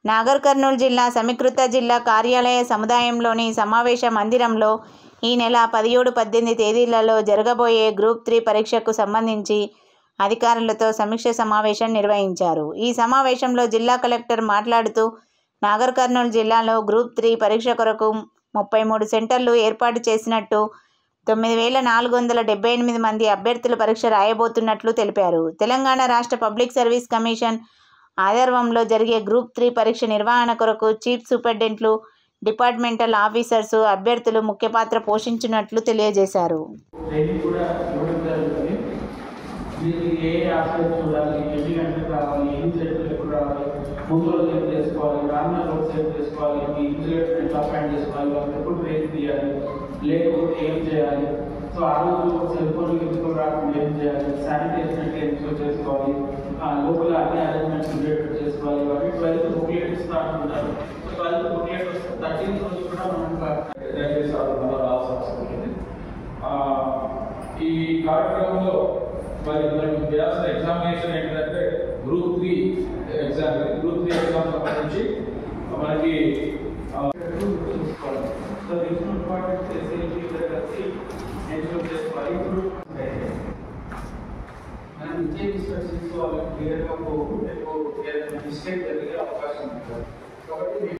నాగర్ కర్నూలు జిల్లా సమీకృత జిల్లా కార్యాలయ సముదాయంలోని సమావేశ మందిరంలో ఈ నెల పదిహేడు పద్దెనిమిది తేదీలలో జరగబోయే గ్రూప్ త్రీ పరీక్షకు సంబంధించి అధికారులతో సమీక్ష సమావేశం నిర్వహించారు ఈ సమావేశంలో జిల్లా కలెక్టర్ మాట్లాడుతూ నాగర్ కర్నూలు జిల్లాలో గ్రూప్ త్రీ పరీక్ష కొరకు ముప్పై మూడు సెంటర్లు ఏర్పాటు చేసినట్టు తొమ్మిది వేల నాలుగు వందల డెబ్బై ఎనిమిది మంది అభ్యర్థులు పరీక్ష రాయబోతున్నట్లు తెలిపారు తెలంగాణ రాష్ట్ర పబ్లిక్ సర్వీస్ కమిషన్ ఆధ్వర్యంలో జరిగే గ్రూప్ త్రీ పరీక్ష నిర్వహణ కొరకు చీఫ్ సూపరింటెండెంట్లు డిపార్ట్మెంటల్ ఆఫీసర్స్ అభ్యర్థులు ముఖ్య పాత్ర పోషించినట్లు తెలియజేశారు ట్రైనింగ్ కూడా ఇవ్వడం జరుగుతుంది దీనికి ఏ ఆస్పెక్ట్ చూడాలి ఎన్ని గంటలకు రావాలి ఎన్ని సెట్లు ఎప్పుడు రావాలి ముందు రోజు ఏం చేసుకోవాలి రానున్న రోజు ఏం చేసుకోవాలి మీ ఇన్సులేటర్ ఎట్లా అపాయింట్ చేసుకోవాలి వాళ్ళకి ఎప్పుడు ట్రైన్ తీయాలి లేకపోతే ఏం చేయాలి సో ఆ రోజు సెల్ ఫోన్లు ఎదుర్కొని రాకుండా ఏం చేయాలి శానిటైజేషన్ ఎట్లా ఎన్షూర్ చేసుకోవాలి ఆ లోపల అన్ని అరేంజ్మెంట్స్ ఉండేటట్టు చేసుకోవాలి ఇవన్నీ ట్వెల్త్ బుక్లెట్ ఇస్తా అంటున్నారు సో ట్వెల్త్ బుక్లెట్ వస్తే థర్టీన్త్ రోజు కూడా మనం రైల్వే సాధన రావాల్సిన అవసరం ఉంటుంది ఆ, ఈ కార్యక్రమంలో మరి మనం చేయాల్సిన ఎగ్జామినేషన్ ఏంటంటే group three exam group three exam సంబంధించి మనకి ఆ, చూసుకోవాలి సో దీంట్లో ఇంపార్టెంట్ చేసి ఇద్దరు కలిసి ఎన్షూర్ చేసుకోవాలి ఇప్పుడు మనం ఇచ్చే ఇన్స్ట్రక్షన్స్ వాళ్ళకి క్లియర్గా పోకుండా ఏదైనా మిస్టేక్ జరిగే అవకాశం ఉంటుంది కాబట్టి